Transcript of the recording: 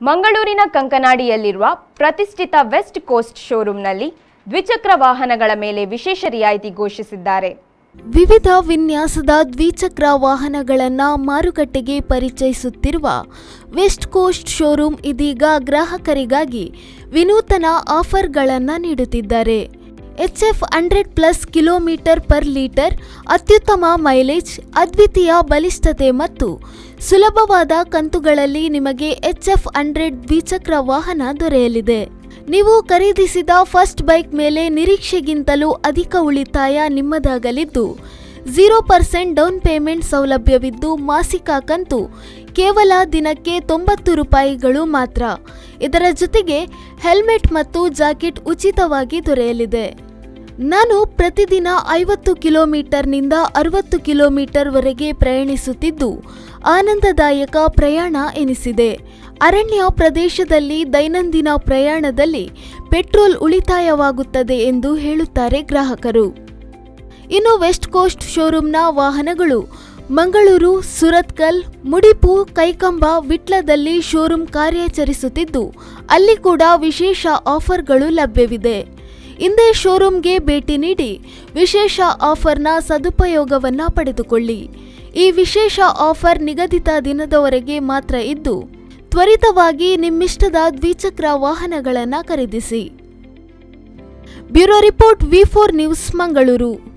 ಮಂಗಳೂರಿನ ಕಂಕನಾಡಿಯಲ್ಲಿರುವ ಪ್ರತಿಷ್ಠಿತ West coast ಶೋರೂಂನಲ್ಲಿ ದ್ವಿಚಕ್ರ ವಾಹನಗಳ ಮೇಲೆ ವಿಶೇಷ ರಿಯಾಯಿತಿ ಘೋಷಿಸಿದ್ದಾರೆ ವಿವಿಧ ವಿನ್ಯಾಸದ ದ್ವಿಚಕ್ರ ವಾಹನಗಳನ್ನು ಮಾರುಕಟ್ಟೆಗೆ ಪರಿಚಯಿಸುತ್ತಿರುವ ವೆಸ್ಟ್ ಕೋಸ್ಟ್ ಶೋರೂಮ್ ಇದೀಗ ಗ್ರಾಹಕರಿಗಾಗಿ ವಿನೂತನ ಆಫರ್ಗಳನ್ನು ನೀಡುತ್ತಿದ್ದಾರೆ H F hundred plus kilometre per litre ಅತ್ಯುತ್ತಮ ಮೈಲೇಜ್ ಅದ್ವಿತೀಯ ಬಲಿಷ್ಠತೆ ಮತ್ತು ಸುಲಭವಾದ ಕಂತುಗಳಲ್ಲಿ ನಿಮಗೆ ಎಚ್ ಎಫ್ ಹಂಡ್ರೆಡ್ ದ್ವಿಚಕ್ರ ವಾಹನ ದೊರೆಯಲಿದೆ ನೀವು ಖರೀದಿಸಿದ ಫಸ್ಟ್ ಬೈಕ್ ಮೇಲೆ ನಿರೀಕ್ಷೆಗಿಂತಲೂ ಅಧಿಕ ಉಳಿತಾಯ ನಿಮ್ಮದಾಗಲಿದ್ದು ಝೀರೋ ಪರ್ಸೆಂಟ್ ಡೌನ್ ಪೇಮೆಂಟ್ ಸೌಲಭ್ಯವಿದ್ದು ಮಾಸಿಕ ಕಂತು ಕೇವಲ ದಿನಕ್ಕೆ ತೊಂಬತ್ತು ರೂಪಾಯಿಗಳು ಮಾತ್ರ ಇದರ ಜೊತೆಗೆ ಹೆಲ್ಮೆಟ್ ಮತ್ತು ಜಾಕೆಟ್ ಉಚಿತವಾಗಿ ದೊರೆಯಲಿದೆ ನಾನು ಪ್ರತಿದಿನ ಐವತ್ತು ಕಿಲೋಮೀಟರ್ನಿಂದ ಅರವತ್ತು ಕಿಲೋಮೀಟರ್ವರೆಗೆ ಪ್ರಯಾಣಿಸುತ್ತಿದ್ದು ಆನಂದದಾಯಕ ಪ್ರಯಾಣ ಎನಿಸಿದೆ ಅರಣ್ಯ ಪ್ರದೇಶದಲ್ಲಿ ದೈನಂದಿನ ಪ್ರಯಾಣದಲ್ಲಿ ಪೆಟ್ರೋಲ್ ಉಳಿತಾಯವಾಗುತ್ತದೆ ಎಂದು ಹೇಳುತ್ತಾರೆ ಗ್ರಾಹಕರು ಇನ್ನು ವೆಸ್ಟ್ ಕೋಸ್ಟ್ ಶೋರೂಮ್ನ ವಾಹನಗಳು ಮಂಗಳೂರು ಸುರತ್ಕಲ್ ಮುಡಿಪು ಕೈಕಂಬ ವಿಟ್ಲದಲ್ಲಿ ಶೋರೂಮ್ ಕಾರ್ಯಾಚರಿಸುತ್ತಿದ್ದು ಅಲ್ಲಿ ಕೂಡ ವಿಶೇಷ ಆಫರ್ಗಳು ಲಭ್ಯವಿದೆ ಹಿಂದೆ ಶೋರೂಮ್ಗೆ ಭೇಟಿ ನೀಡಿ ವಿಶೇಷ ಆಫರ್ನ ಸದುಪಯೋಗವನ್ನ ಪಡೆದುಕೊಳ್ಳಿ ಈ ವಿಶೇಷ ಆಫರ್ ನಿಗದಿತ ದಿನದವರೆಗೆ ಮಾತ್ರ ಇದ್ದು ತ್ವರಿತವಾಗಿ ನಿಮ್ಮಿಷ್ಟದ ದ್ವಿಚಕ್ರ ವಾಹನಗಳನ್ನು ಖರೀದಿಸಿ bureau report V four news Mangaluru